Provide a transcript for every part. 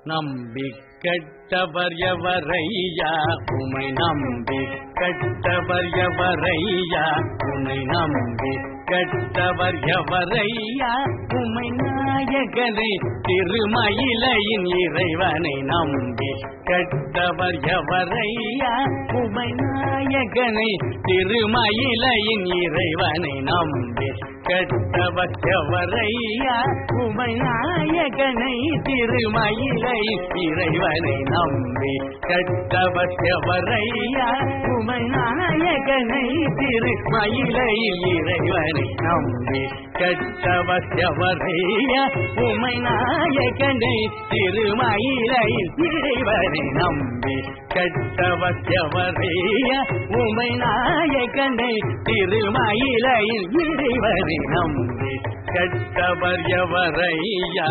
நம்பி கெட்டவர் எவரையா உமை நம்பி கெட்டவர் எவரையா உமை நம்பி கெட்டவர் எவரையா உமை நாயகனை திருமயிலையின் இறைவனை நம்பி கெட்டவர் எவரையா உமை நாயகனை திருமயிலையின் இறைவனை நம்பி கெட்டவர் எவரையா உமை நாயகனை திருமயிலை இறைவனை நம்பி கெட்டவர் எவரையா உமை நாயகனை திருமயிலை இறைவனை நம்பி கெட்டவர் எவரையா உமை நாயகனை திருமயிலை இறைவனை நம்பி கெட்டவர் எவரையா உமை நாயகனை திருமயிலையில் இறைவனை நம்பி கெட்டவர் எவரையா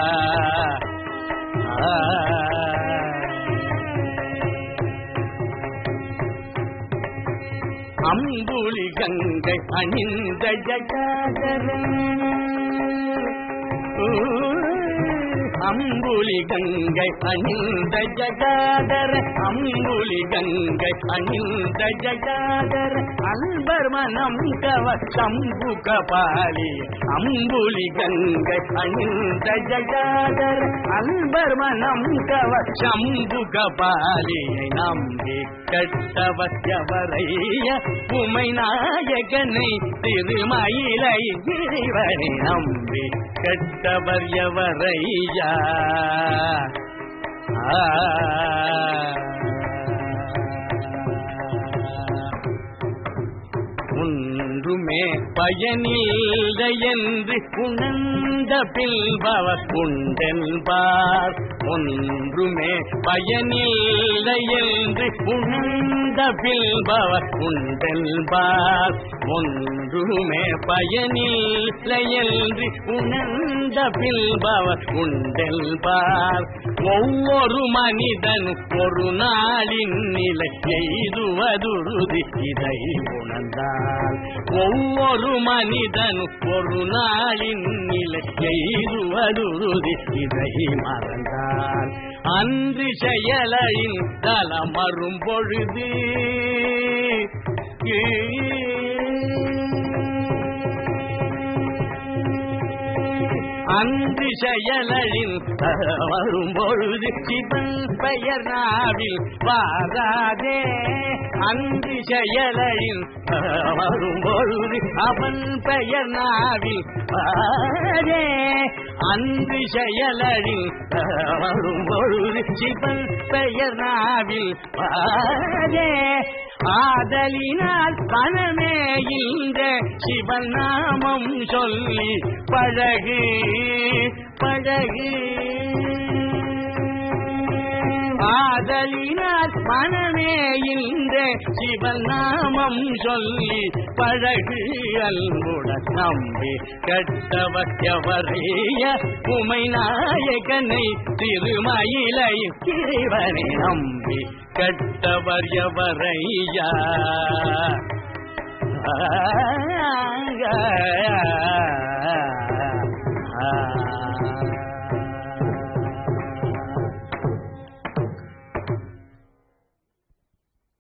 அம்புலி கங்கை அணிந்த ஜகாதரன் அம்புலி கங்கை அணிந்த ஜகாதர அம்புலி கங்கை அணிந்த ஜகாதர அன்பர் மனம் கவ சம்பு கபாலி அம்புலி கங்கை அணிந்த ஜகாதர அன்பர் மனம் கவ சம்பு கபாலியை நம்பி கட்டவச்சவரைய உமை நாயகனை திருமயிலை இறைவனை நம்பி கெட்டவர் எவரையா ஒன்றுமே பயனில்லை என்று உணர்ந்த பில்பவர் உண்டென்பார் ஒன்றுமே பயனில்லை என்று உணர்ந்த பில்பவர் உண்டென்பார் ஒன்றுமே பயனில்லை என்று உணர்ந்த பில்பவர் உண்டென்பார் ஒவ்வொரு மனிதன் ஒரு நாளின் நிலை எய்துவதுருதி இதை உணர்ந்தால் ஒவ்வொரு மனிதன் ஒரு நாளின் நிலை எய்துவதுருதி இதை மறந்தால் அன்று செயலையின் தலம் வரும் பொழுது அன்று செயலின் வரும் பொழுது சிவன் பெயர் நாவில் வாராதே அன்று செயலின் வரும் பொழுது அவன் பெயர் நாவில் வாரே அன்று செயலின் வரும் பொழுது சிவன் பெயர் நாவில் வாரே ஆதலினால் பணமே இந்த சிவன் நாமம் சொல்லி பழகு பழகு ஆதலினால் மனமே இந்த சிவன் நாமம் சொல்லி பழகு அன்புடன் நம்பி கட்டவற்றவரைய உமை நாயகனை திருமயிலை இறைவனை நம்பி கட்டவர் எவரையா ஆ